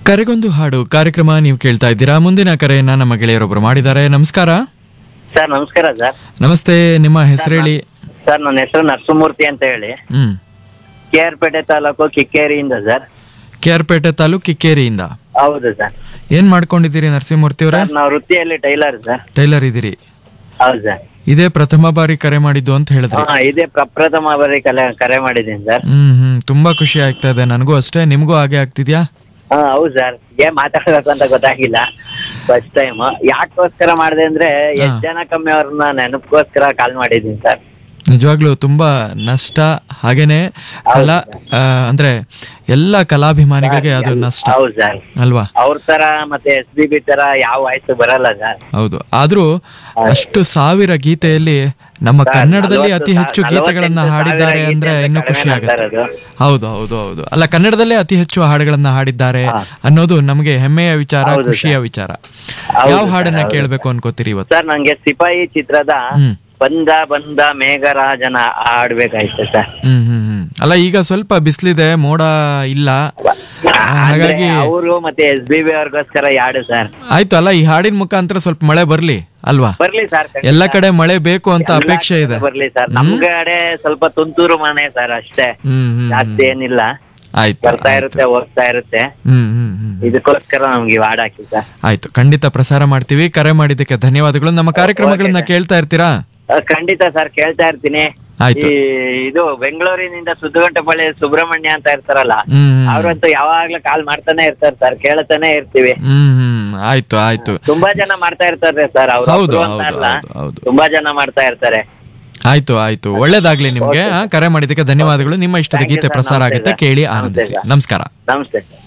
ಕರೆಗೊಂದು ಹಾಡು ಕಾರ್ಯಕ್ರಮ ನೀವು ಕೇಳ್ತಾ ಇದ್ದೀರಾ ಮುಂದಿನ ಕರೆಯನ್ನ ನಮ್ಮ ಗೆಳೆಯರೊಬ್ರು ಮಾಡಿದ್ದಾರೆ ನಮಸ್ಕಾರ ಸರ್ ನಮಸ್ಕಾರ ಸರ್ ನಮಸ್ತೆ ನಿಮ್ಮ ಹೆಸರೇಳಿ ಸರ್ ನನ್ನ ಹೆಸರು ನರಸಿಂಹಮೂರ್ತಿ ಅಂತ ಹೇಳಿ ಹ್ಮ್ ಕೆ ಆರ್ ಪೇಟೆ ತಾಲೂಕು ಕಿಕ್ಕೇರಿಯಿಂದ ಸರ್ ಕೆ ಆರ್ ಪೇಟೆ ತಾಲೂಕು ಕಿಕ್ಕೇರಿಯಿಂದ ಹೌದು ಸರ್ ಏನ್ ಮಾಡ್ಕೊಂಡಿದ್ದೀರಿ ನರಸಿಂಹಮೂರ್ತಿ ಅವರೇ ಸರ್ ನಾವು ವೃತ್ತಿಯಲ್ಲಿ ಟೈಲರ್ ಸರ್ ಟೈಲರ್ ಇದ್ದೀರಿ ಹೌದು ಸರ್ ಇದೇ ಪ್ರಥಮ ಬಾರಿ ಕರೆ ಮಾಡಿದ್ದು ಅಂತ ಹೇಳಿದ್ರಿ ಹಾ ಇದೇ ಪ್ರಪ್ರಥಮ ಬಾರಿ ಕಲೆ ಕರೆ ಮಾಡಿದ್ದೀನಿ ಸರ್ ಹ್ಮ್ ಹ್ಮ್ ತುಂಬಾ ಖುಷಿ ಆಗ್ತಾ ಇದೆ ನನಗೂ ಅಷ್ಟೇ ನಿಮ್ಗೂ ಹಾಗೆ ಆಗ್ತಿದ್ಯಾ ಹಾ ಹೌದು ಸರ್ ಏನ್ ಮಾತಾಡ್ಬೇಕು ಅಂತ ಗೊತ್ತಾಗಿಲ್ಲ ಫಸ್ಟ್ ಟೈಮ್ ಯಾಕೋಸ್ಕರ ಮಾಡಿದೆ ಅಂದ್ರೆ ಎಷ್ಟ್ ಜನ ಕಮ್ಮಿ ಅವ್ರನ್ನ ನೆನಪಗೋಸ್ಕರ ಕಾಲ್ ಮಾಡಿದ್ದೀನಿ ಸರ್ ನಿಜವಾಗ್ಲೂ ತುಂಬಾ ನಷ್ಟ ಹಾಗೇನೆ ಕಲಾ ಆ, ಅಂದ್ರೆ ಎಲ್ಲ ಕಲಾಭಿಮಾನಿಗಳಿಗೆ ಅದು ನಷ್ಟ ಹೌದು ಸರ್ ಅಲ್ವಾ ಅವ್ರ ತರ ಮತ್ತೆ ಎಸ್ ಬಿ ಬಿ ತರ ಯಾವ ವಾಯ್ಸ್ ಬರಲ್ಲ ಸರ್ ಹೌದು ಆದ್ರೂ ಅಷ್ಟು ಸಾವಿರ ಗೀತೆಯಲ್ಲಿ ನಮ್ಮ ಕನ್ನಡದಲ್ಲಿ ಅತಿ ಹೆಚ್ಚು ಗೀತೆಗಳನ್ನ ಹಾಡಿದ್ದಾರೆ ಅಂದ್ರೆ ಇನ್ನೂ ಖುಷಿ ಆಗುತ್ತೆ ಹೌದು ಹೌದು ಹೌದು ಅಲ್ಲ ಕನ್ನಡದಲ್ಲೇ ಅತಿ ಹೆಚ್ಚು ಹಾಡುಗಳನ್ನ ಹಾಡಿದ್ದಾರೆ ಅನ್ನೋದು ನಮಗೆ ಹೆಮ್ಮೆಯ ವಿಚಾರ ಖುಷಿಯ ವಿಚಾರ ಯಾವ ಹಾಡನ್ನ ಕೇಳ್ಬೇಕು ಅನ್ಕೋತೀರಿ ಇವತ್ತು ಸರ್ ನಂಗೆ ಸಿಪಾಯಿ ಚಿತ್ರದ ಹ್ಮ್ ಬಂದ ಬಂದ ಮೇಘರಾಜನ ಹಾಡ್ಬೇಕಾಯ್ತು ಸರ್ ಹ್ಮ್ ಹ್ಮ್ ಹ್ಮ್ ಅಲ್ಲ ಈಗ ಸ್ವಲ್ಪ ಬಿಸಿಲಿದೆ ಮೋಡ ಇಲ್ಲ ಹಾಗಾಗಿ ಅವರು ಮತ್ತೆ ಎಸ್ ಬಿ ಬಿ ಅವ್ರಿಗೋಸ್ಕರ ಈ ಹಾಡು ಸರ್ ಆಯ್ತು ಅಲ್ಲ ಈ ಹಾಡಿನ ಮುಖಾಂತರ ಸ್ವಲ್ಪ ಮಳೆ ಬರ್ಲಿ ಅಲ್ವಾ ಬರ್ಲಿ ಸರ್ ಎಲ್ಲ ಕಡೆ ಮಳೆ ಬೇಕು ಅಂತ ಅಪೇಕ್ಷೆ ಇದೆ ಬರ್ಲಿ ಸರ್ ನಮ್ ಕಡೆ ಸ್ವಲ್ಪ ತುಂತುರು ಮನೆ ಸರ್ ಅಷ್ಟೇ ಹ್ಮ್ ಹ್ಮ್ ಜಾಸ್ತಿ ಏನಿಲ್ಲ ಆಯ್ತು ಬರ್ತಾ ಇರುತ್ತೆ ಹೋಗ್ತಾ ಇರುತ್ತೆ ಹ್ಮ್ ಹ್ಮ್ ಹ್ಮ್ ಇದಕ್ಕೋಸ್ಕರ ನಮ್ಗೆ ಈ ಹಾಡ್ ಹಾಕಿ ಸರ್ ಆಯ್ತು ಖಂಡಿತ ಪ್ರಸಾರ ಮಾಡ್ತೀವಿ ಕರೆ ಮಾಡಿದ್ದಕ್ಕೆ ಧನ್ಯವಾದಗಳು ನಮ್ಮ ಕಾರ್ಯಕ್ರಮಗಳನ್ನ ಕೇಳ್ತಾ ಇರ್ತೀರಾ ಆ, ಖಂಡಿತ ಸರ್ ಕೇಳ್ತಾ ಇರ್ತೀನಿ ಆಯ್ತು ಈ ಇದು ಬೆಂಗಳೂರಿನಿಂದ ಸುದ್ದುಗಂಟೆಪಳ್ಳಿ ಸುಬ್ರಹ್ಮಣ್ಯ ಅಂತ ಇರ್ತಾರಲ್ಲ ಹ್ಮ್ ಹ್ಮ್ ಅವ್ರಂತೂ ಯಾವಾಗ್ಲೂ ಕಾಲ್ ಮಾಡ್ತಾನೆ ಇರ್ತಾರೆ ಸರ್ ಕೇಳ್ತಾನೆ ಇರ್ತೀವಿ ಹ್ಮ್ ಹ್ಮ್ ಆಯ್ತು ಆಯ್ತು ತುಂಬಾ ಜನ ಮಾಡ್ತಾ ಇರ್ತಾರೆ ಸರ್ ಅವ್ರು ಹೌದು, ಒಬ್ರು ಅಂತ ಹೌದು, ಅಲ್ಲ ಹೌದು, ಹೌದು. ತುಂಬಾ ಜನ ಮಾಡ್ತಾ ಇರ್ತಾರೆ ಆಯ್ತು ಆಯ್ತು ಒಳ್ಳೇದಾಗ್ಲಿ ನಿಮ್ಗೆ ಆ, ಕರೆ ಮಾಡಿದ್ದಕ್ಕೆ ಧನ್ಯವಾದಗಳು ನಿಮ್ಮ ಇಷ್ಟದ Thank you, ಗೀತೆ sir. ಪ್ರಸಾರ ನಮಸ್ತೆ, ಆಗುತ್ತೆ sir. ಕೇಳಿ ನಮಸ್ತೆ, ಆನಂದಿಸಿ sir. ನಮಸ್ಕಾರ ನಮಸ್ತೆ ಸರ್